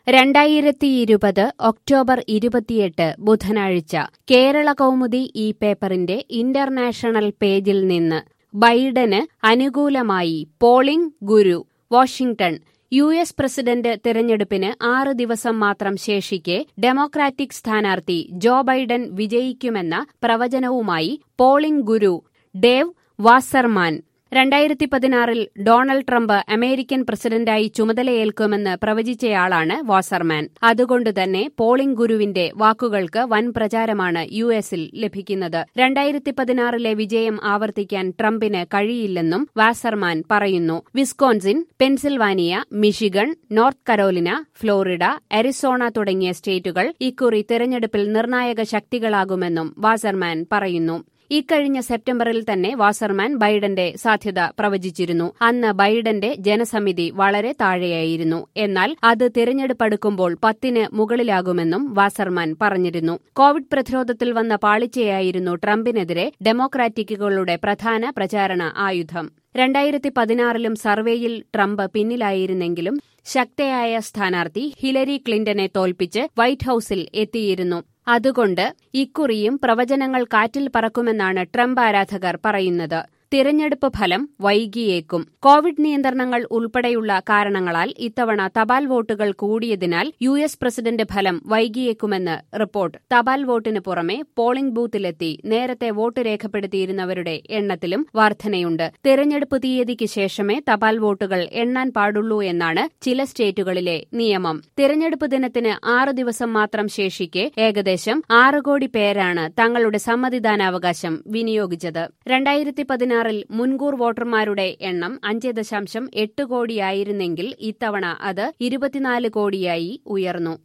രണ്ടായിരത്തി ഇരുപത് ഒക്ടോബർ ഇരുപത്തിയെട്ട് ബുധനാഴ്ച കേരള കൗമുദി ഈ പേപ്പറിന്റെ ഇന്റർനാഷണൽ പേജിൽ നിന്ന് ബൈഡന് അനുകൂലമായി polling guru Washington U S president തിരഞ്ഞെടുപ്പിന് ആറ് ദിവസം മാത്രം ശേഷിക്കെ ഡെമോക്രാറ്റിക് സ്ഥാനാർത്ഥി ജോ ബൈഡൻ വിജയിക്കുമെന്ന പ്രവചനവുമായി പോളിംഗ് ഗുരു ഡേവ് വാസർമാൻ രണ്ടായിരത്തി പതിനാറിൽ ഡൊണാൾഡ് ട്രംപ് അമേരിക്കൻ പ്രസിഡന്റായി ചുമതലയേൽക്കുമെന്ന് പ്രവചിച്ചയാളാണ് വാസർമാൻ അതുകൊണ്ടുതന്നെ പോളിംഗ് ഗുരുവിന്റെ വാക്കുകൾക്ക് വൻ പ്രചാരമാണ് യു എസിൽ ലഭിക്കുന്നത് രണ്ടായിരത്തി പതിനാറിലെ വിജയം ആവർത്തിക്കാൻ ട്രംപിന് കഴിയില്ലെന്നും വാസർമാൻ പറയുന്നു Wisconsin Pennsylvania Michigan North Carolina Florida Arizona തുടങ്ങിയ സ്റ്റേറ്റുകൾ ഇക്കുറി തെരഞ്ഞെടുപ്പിൽ നിർണായക ശക്തികളാകുമെന്നും വാസർമാൻ പറയുന്നു ഇക്കഴിഞ്ഞ സെപ്റ്റംബറിൽ തന്നെ വാസർമാൻ ബൈഡന്റെ സാധ്യത പ്രവചിച്ചിരുന്നു അന്ന് ബൈഡന്റെ ജനസമിതി വളരെ താഴെയായിരുന്നു എന്നാൽ അത് തിരഞ്ഞെടുപ്പെടുക്കുമ്പോൾ പത്തിന് മുകളിലാകുമെന്നും വാസർമാൻ പറഞ്ഞിരുന്നു കോവിഡ് പ്രതിരോധത്തിൽ വന്ന പാളിച്ചയായിരുന്നു ട്രംപിനെതിരെ ഡെമോക്രാറ്റിക്കുകളുടെ പ്രധാന പ്രചാരണ ആയുധം രണ്ടായിരത്തി പതിനാറിലും സർവേയിൽ ട്രംപ് പിന്നിലായിരുന്നെങ്കിലും ശക്തയായ സ്ഥാനാർത്ഥി ഹിലരി ക്ലിന്റനെ തോൽപ്പിച്ച് വൈറ്റ് ഹൌസിൽ എത്തിയിരുന്നു അതുകൊണ്ട് ഇക്കുറിയും പ്രവചനങ്ങൾ കാറ്റിൽ പറക്കുമെന്നാണ് ട്രംപ് ആരാധകർ പറയുന്നത് തിരഞ്ഞെടുപ്പ് ഫലം വൈകിയേക്കും കോവിഡ് നിയന്ത്രണങ്ങൾ ഉൾപ്പെടെയുള്ള കാരണങ്ങളാൽ ഇത്തവണ തപാൽ വോട്ടുകൾ കൂടിയതിനാൽ യു എസ് പ്രസിഡന്റ് ഫലം വൈകിയേക്കുമെന്ന് റിപ്പോർട്ട് തപാൽ വോട്ടിന് പുറമെ പോളിംഗ് ബൂത്തിലെത്തി നേരത്തെ വോട്ട് രേഖപ്പെടുത്തിയിരുന്നവരുടെ എണ്ണത്തിലും വർധനയുണ്ട് തിരഞ്ഞെടുപ്പ് തീയതിക്ക് ശേഷമേ തപാൽ വോട്ടുകൾ എണ്ണാൻ പാടുള്ളൂ എന്നാണ് ചില സ്റ്റേറ്റുകളിലെ നിയമം തിരഞ്ഞെടുപ്പ് ദിനത്തിന് ആറ് ദിവസം മാത്രം ശേഷിക്കെ ഏകദേശം ആറ് കോടി പേരാണ് തങ്ങളുടെ സമ്മതിദാനാവകാശം വിനിയോഗിച്ചത് രണ്ടായിരത്തി പതിനാറിൽ മുൻകൂർ വോട്ടർമാരുടെ എണ്ണം അഞ്ച് ദശാംശം എട്ട് കോടിയായിരുന്നെങ്കിൽ ഇത്തവണ അത് ഇരുപത്തിനാല് കോടിയായി ഉയർന്നു